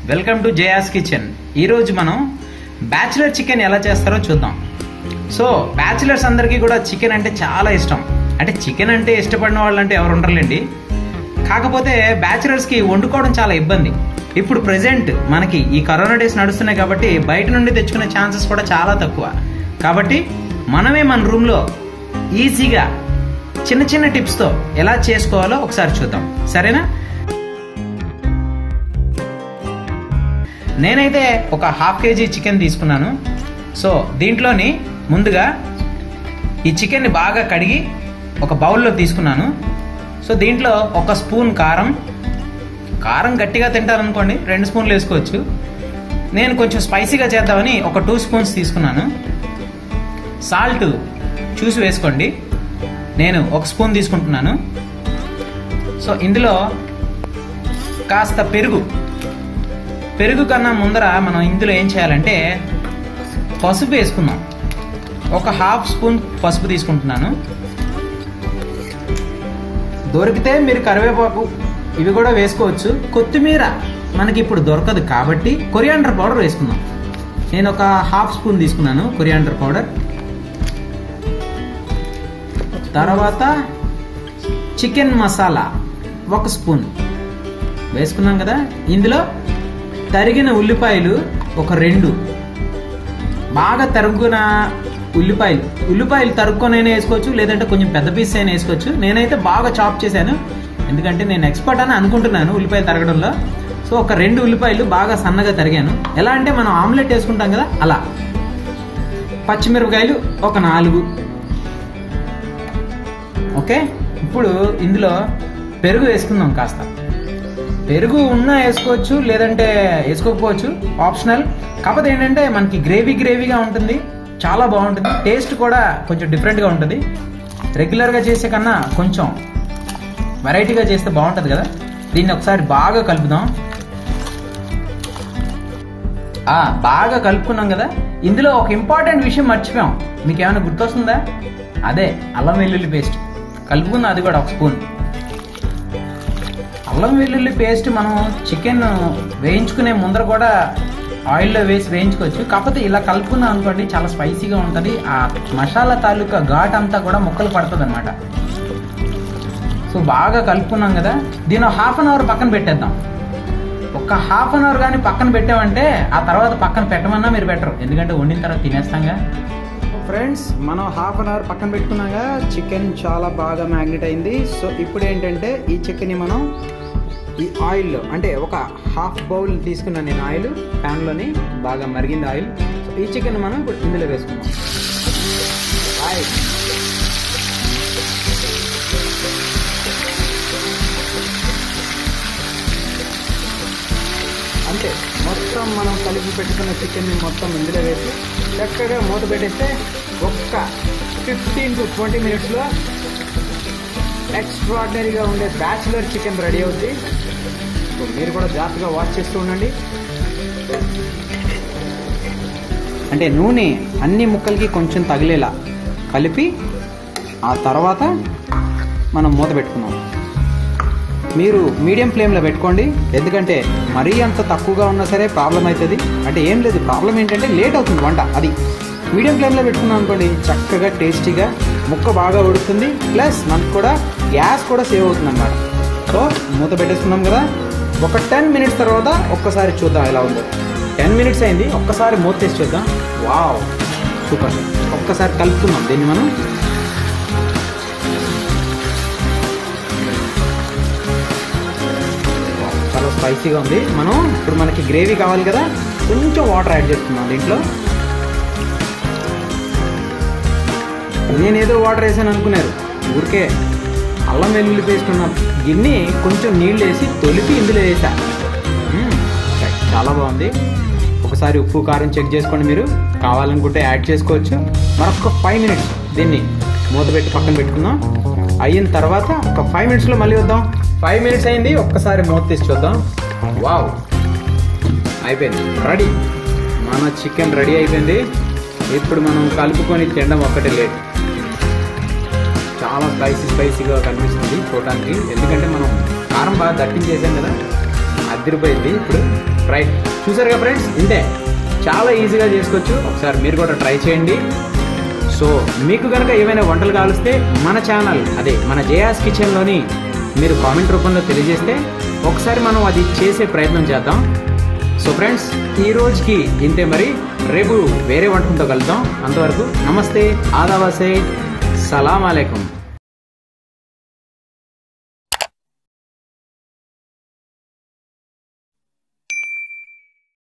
Welcome to Jaya's kitchen ఈరోజు మనం bachelor chicken ఎలా చేస్తారో చూద్దాం సో బ్యాచిలర్స్ అందరికీ కూడా చికెన్ అంటే చాలా ఇష్టం అంటే చికెన్ అంటే ఇష్టపడిన వాళ్ళు అంటే ఎవరు ఉండరులేండి కాకపోతే బ్యాచిలర్స్కి వండుకోవడం చాలా ఇబ్బంది ఇప్పుడు ప్రజెంట్ మనకి ఈ కరోనా డేస్ నడుస్తున్నాయి కాబట్టి బయట నుండి తెచ్చుకునే ఛాన్సెస్ కూడా చాలా తక్కువ కాబట్టి మనమే మన రూమ్లో ఈజీగా చిన్న చిన్న టిప్స్తో ఎలా చేసుకోవాలో ఒకసారి చూద్దాం సరేనా నేనైతే ఒక హాఫ్ కేజీ చికెన్ తీసుకున్నాను సో దీంట్లోని ముందుగా ఈ చికెన్ని బాగా కడిగి ఒక బౌల్లో తీసుకున్నాను సో దీంట్లో ఒక స్పూన్ కారం కారం గట్టిగా తింటారనుకోండి రెండు స్పూన్లు వేసుకోవచ్చు నేను కొంచెం స్పైసీగా చేద్దామని ఒక టూ స్పూన్స్ తీసుకున్నాను సాల్ట్ చూసి వేసుకోండి నేను ఒక స్పూన్ తీసుకుంటున్నాను సో ఇందులో కాస్త పెరుగు పెరుగు కన్నా ముందర మనం ఇందులో ఏం చేయాలంటే పసుపు వేసుకుందాం ఒక హాఫ్ స్పూన్ పసుపు తీసుకుంటున్నాను దొరికితే మీరు కరివేపాకు ఇవి కూడా వేసుకోవచ్చు కొత్తిమీర మనకి ఇప్పుడు దొరకదు కాబట్టి కొరియాండర్ పౌడర్ వేసుకుందాం నేను ఒక హాఫ్ స్పూన్ తీసుకున్నాను కొరియాండర్ పౌడర్ తర్వాత చికెన్ మసాలా ఒక స్పూన్ వేసుకున్నాం కదా ఇందులో తరిగిన ఉల్లిపాయలు ఒక రెండు బాగా తరుగున ఉల్లిపాయలు ఉల్లిపాయలు తరుక్కొనైనా వేసుకోవచ్చు లేదంటే కొంచెం పెద్ద పీస్ అయినా వేసుకోవచ్చు నేనైతే బాగా చాప్ చేశాను ఎందుకంటే నేను ఎక్స్పర్ట్ అని అనుకుంటున్నాను ఉల్లిపాయలు తరగడంలో సో ఒక రెండు ఉల్లిపాయలు బాగా సన్నగా తరిగాను ఎలా అంటే మనం ఆమ్లెట్ వేసుకుంటాం కదా అలా పచ్చిమిరపకాయలు ఒక నాలుగు ఓకే ఇప్పుడు ఇందులో పెరుగు వేసుకుందాం కాస్త పెరుగు ఉన్నా వేసుకోవచ్చు లేదంటే వేసుకోకపోవచ్చు ఆప్షనల్ కాకపోతే ఏంటంటే మనకి గ్రేవీ గ్రేవీగా ఉంటుంది చాలా బాగుంటుంది టేస్ట్ కూడా కొంచెం డిఫరెంట్గా ఉంటుంది రెగ్యులర్గా చేసే కన్నా కొంచెం వెరైటీగా చేస్తే బాగుంటుంది కదా దీన్ని ఒకసారి బాగా కలుపుదాం ఆ, బాగా కలుపుకున్నాం కదా ఇందులో ఒక ఇంపార్టెంట్ విషయం మర్చిపోయాం మీకు ఏమైనా గుర్తొస్తుందా అదే అల్లం వెల్లుల్లి పేస్ట్ కలుపుకుందాం అది కూడా ఒక స్పూన్ అల్లం వెల్లుల్లి పేస్ట్ మనం చికెన్ వేయించుకునే ముందర కూడా ఆయిల్లో వేసి వేయించుకోవచ్చు కాకపోతే ఇలా కలుపుకున్నాం అనుకోండి చాలా స్పైసీగా ఉంటుంది ఆ మసాలా తాలూకా ఘాట్ అంతా కూడా ముక్కలు పడుతుంది అనమాట సో బాగా కలుపుకున్నాం కదా దీని హాఫ్ అన్ అవర్ పక్కన పెట్టేద్దాం ఒక హాఫ్ అన్ అవర్ కానీ పక్కన పెట్టామంటే ఆ తర్వాత పక్కన పెట్టమన్నా మీరు పెట్టరు ఎందుకంటే వండిన తర్వాత తినేస్తాంగా ఫ్రెండ్స్ మనం హాఫ్ అన్ అవర్ పక్కన పెట్టుకున్నాగా చికెన్ చాలా బాగా మ్యాగ్నెట్ అయింది సో ఇప్పుడు ఏంటంటే ఈ చికెన్ని మనం ఈ ఆయిల్లో అంటే ఒక హాఫ్ బౌల్ తీసుకున్నాను నేను ఆయిల్ ప్యాన్లోని బాగా మరిగింది ఆయిల్ సో ఈ చికెన్ మనం ఇప్పుడు ఇందులో వేసుకుందాం ఆయిల్ అంతే మొత్తం మనం కలిపి పెట్టుకున్న చికెన్ని మొత్తం ఇందులో వేసి చక్కగా మూత పెట్టేస్తే ఒక్క ఫిఫ్టీన్ టు ట్వంటీ మినిట్స్లో ఎక్స్ట్రాడినరీగా ఉండే బ్యాచులర్ చికెన్ రెడీ అవుద్ది సో మీరు కూడా జాగ్రత్తగా వాచ్ చేస్తూ ఉండండి అంటే నూనె అన్ని ముక్కలకి కొంచెం తగిలేలా కలిపి ఆ తర్వాత మనం మూత పెట్టుకుందాం మీరు మీడియం ఫ్లేమ్లో పెట్టుకోండి ఎందుకంటే మరీ అంత తక్కువగా ఉన్నా సరే ప్రాబ్లం అవుతుంది అంటే ఏం లేదు ప్రాబ్లం ఏంటంటే లేట్ అవుతుంది వంట అది మీడియం ఫ్లేమ్లో పెట్టుకున్నాం అనుకోండి చక్కగా టేస్టీగా ముక్క బాగా ఉడుకుతుంది ప్లస్ మనకు కూడా గ్యాస్ కూడా సేవ్ అవుతుంది అనమాట సో మూత పెట్టేసుకున్నాం కదా ఒక టెన్ మినిట్స్ తర్వాత ఒక్కసారి చూద్దాం ఎలా ఉందో టెన్ మినిట్స్ అయింది ఒక్కసారి మూత తీసి చూద్దాం వావ్ సూపర్ ఒక్కసారి కలుపుకుందాం దీన్ని మనం చాలా స్పైసీగా ఉంది మనం ఇప్పుడు మనకి గ్రేవీ కావాలి కదా కొంచెం వాటర్ యాడ్ చేస్తున్నాం దీంట్లో నేనేదో వాటర్ వేసాను అనుకున్నారు ఊరికే అల్లం వెల్లుల్లి పేస్ట్ ఉన్న గిన్నె కొంచెం నీళ్ళు వేసి తొలిపి ఇందులో వేసా మ్మ్. చాలా బాగుంది ఒకసారి ఉప్పు కారం చెక్ చేసుకోండి మీరు కావాలనుకుంటే యాడ్ చేసుకోవచ్చు మరొక ఫైవ్ మినిట్స్ దీన్ని మూత పెట్టి పక్కన పెట్టుకుందాం అయిన తర్వాత ఒక ఫైవ్ మినిట్స్లో మళ్ళీ వద్దాం ఫైవ్ మినిట్స్ అయింది ఒక్కసారి మూత తీసి చూద్దాం వావ్ అయిపోయింది రెడీ మన చికెన్ రెడీ అయిపోయింది ఇప్పుడు మనం కలుపుకొని తినడం ఒక్కటే లేట్ చాలా స్పైసీ స్పైసీగా కనిపిస్తుంది చూడడానికి ఎందుకంటే మనం కారం బాగా దట్టించేసాం కదా అది అదిరిపోయింది ఇప్పుడు ట్రై చూసారుగా ఫ్రెండ్స్ ఇంతే చాలా ఈజీగా చేసుకోవచ్చు ఒకసారి మీరు కూడా ట్రై చేయండి సో మీకు కనుక ఏమైనా వంటలు కావలిస్తే మన ఛానల్ అదే మన జయాస్ కిచెన్లోని మీరు కామెంట్ రూపంలో తెలియజేస్తే ఒకసారి మనం అది చేసే ప్రయత్నం చేద్దాం సో ఫ్రెండ్స్ ఈ రోజుకి ఇంతే మరి రేపు వేరే వంటకంతో కలుద్దాం అంతవరకు నమస్తే ఆదావాసే సలాం అలైకుం